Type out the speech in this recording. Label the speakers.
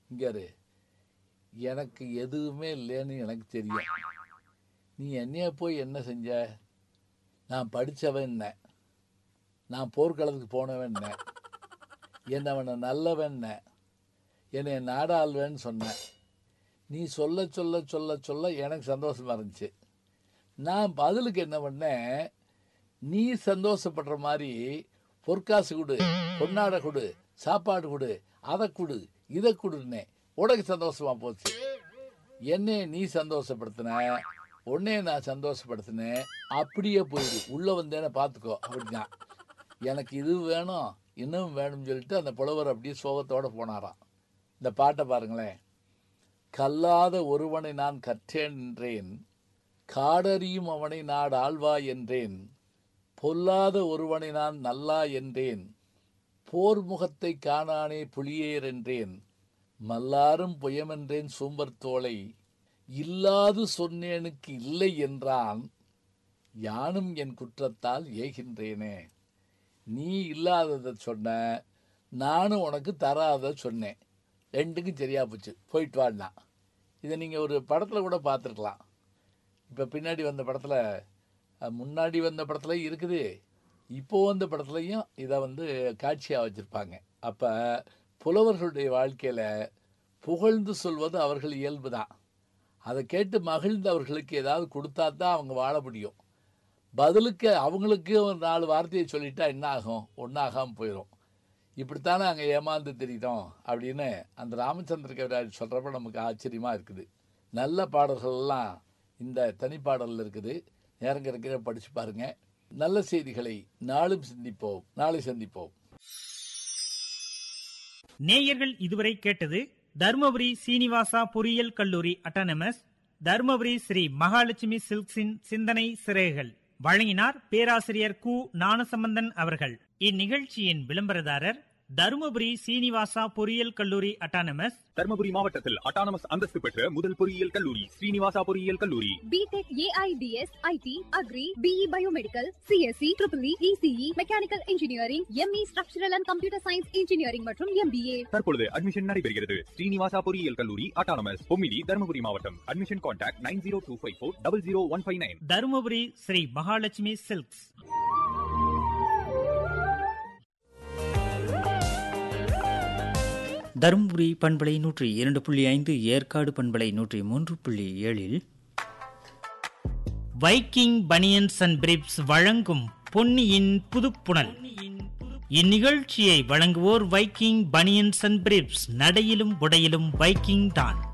Speaker 1: இங்காரு எனக்கு எதுவுமே இல்லைன்னு எனக்கு தெரியும் நீ என்னைய போய் என்ன செஞ்ச நான் படித்தவன் என்ன நான் போர்க்களத்துக்கு போனவன் என்ன என்னை அவனை நல்லவன் என்ன என்னை நாடாள்வேன்னு சொன்னேன் நீ சொல்ல சொல்ல சொல்ல சொல்ல எனக்கு சந்தோஷமா இருந்துச்சு நான் பதிலுக்கு என்ன பண்ணேன் நீ சந்தோஷப்படுற மாதிரி பொற்காசு கொடு பொன்னாடை கொடு சாப்பாடு கொடு அதை கொடு இதை கொடுன்னே உனக்கு சந்தோஷமா போச்சு என்னைய நீ சந்தோஷப்படுத்தின உன்னைய நான் சந்தோஷப்படுத்தினேன் அப்படியே போயிடு உள்ள வந்தேன்னு பார்த்துக்கோ அப்படின்னா எனக்கு இது வேணும் இன்னும் வேணும்னு சொல்லிட்டு அந்த புலவர் அப்படியே சோகத்தோட போனாராம் இந்த பாட்டை பாருங்களேன் கல்லாத ஒருவனை நான் கற்றேன் என்றேன் காடறியும் அவனை நாடு ஆழ்வாய் என்றேன் பொல்லாத ஒருவனை நான் நல்லா என்றேன் போர் முகத்தை காணானே புலியேர் என்றேன் மல்லாரும் புயமென்றேன் சூம்பர் தோலை இல்லாது சொன்னேனுக்கு இல்லை என்றான் யானும் என் குற்றத்தால் ஏகின்றேனே நீ இல்லாததை சொன்ன நானும் உனக்கு தராத சொன்னேன் ரெண்டுக்கும் சரியா போச்சு போயிட்டு வாடினா இதை நீங்கள் ஒரு படத்தில் கூட பார்த்துருக்கலாம் இப்போ பின்னாடி வந்த படத்தில் அஹ், முன்னாடி வந்த படத்துல இருக்குது இப்போ வந்த படத்துலையும் இதை வந்து காட்சியாக வச்சுருப்பாங்க அப்போ புலவர்களுடைய வாழ்க்கையில் புகழ்ந்து சொல்வது அவர்கள் இயல்பு தான் அதை கேட்டு மகிழ்ந்து அவர்களுக்கு ஏதாவது கொடுத்தா தான் அவங்க வாழ முடியும் பதிலுக்கு அவங்களுக்கு ஒரு நாலு வார்த்தையை சொல்லிட்டா என்ன ஆகும் ஒன்றாகாமல் போயிடும் இப்படித்தானே அங்கே ஏமாந்து தெரியுதோம் அப்படின்னு அந்த ராமச்சந்திர கவிராஜ் சொல்கிறப்ப நமக்கு ஆச்சரியமாக இருக்குது நல்ல பாடல்கள்லாம் இந்த தனிப்பாடலில் இருக்குது நேரம் கிடைக்கிற படித்து பாருங்க நல்ல செய்திகளை நாளும் சிந்திப்போம் நாளை சந்திப்போம்
Speaker 2: நேயர்கள் இதுவரை கேட்டது தருமபுரி சீனிவாசா பொறியியல் கல்லூரி அட்டானமஸ் தருமபுரி ஸ்ரீ மகாலட்சுமி சில்க்ஸின் சிந்தனை சிறைகள் வழங்கினார் பேராசிரியர் கு ஞானசம்பந்தன் அவர்கள் இந்நிகழ்ச்சியின் விளம்பரதாரர் தருமபுரி சீனிவாசா பொறியியல் கல்லூரி அட்டானமஸ்
Speaker 3: தர்மபுரி மாவட்டத்தில் அட்டானமஸ் அந்தஸ்து பெற்ற முதல் பொறியியல் கல்லூரி ஸ்ரீனிவாசா பொறியியல் கல்லூரி
Speaker 4: BTech AIDS IT agri BE biomedical CSC triple ECE mechanical engineering ME structural and computer science engineering மற்றும் எம்பிஏ
Speaker 3: தற்பொழுது அட்மிஷன் நடைபெறுகிறது ஸ்ரீனிவாசா பொறியியல் கல்லூரி அட்டானமஸ் பொம்மிடி தர்மபுரி மாவட்டம் admission contact nine zero two five four double zero one five nine
Speaker 2: Dharmapuri Sri Mahalakshmi silks
Speaker 5: Dharmapuri பண்பலை நூற்றி இரண்டு புள்ளி ஐந்து ஏற்காடு பண்பலை நூற்றி மூன்று புள்ளி ஏழில்
Speaker 2: வைக்கிங் பனியன்ஸ் அண்ட் பிரிப்ஸ் வழங்கும் பொன்னியின் புதுப்புணல் இந்நிகழ்ச்சியை வழங்குவோர் வைக்கிங் பனியன்ஸ் அண்ட் பிரிப்ஸ் நடையிலும் உடையிலும் வைக்கிங் தான்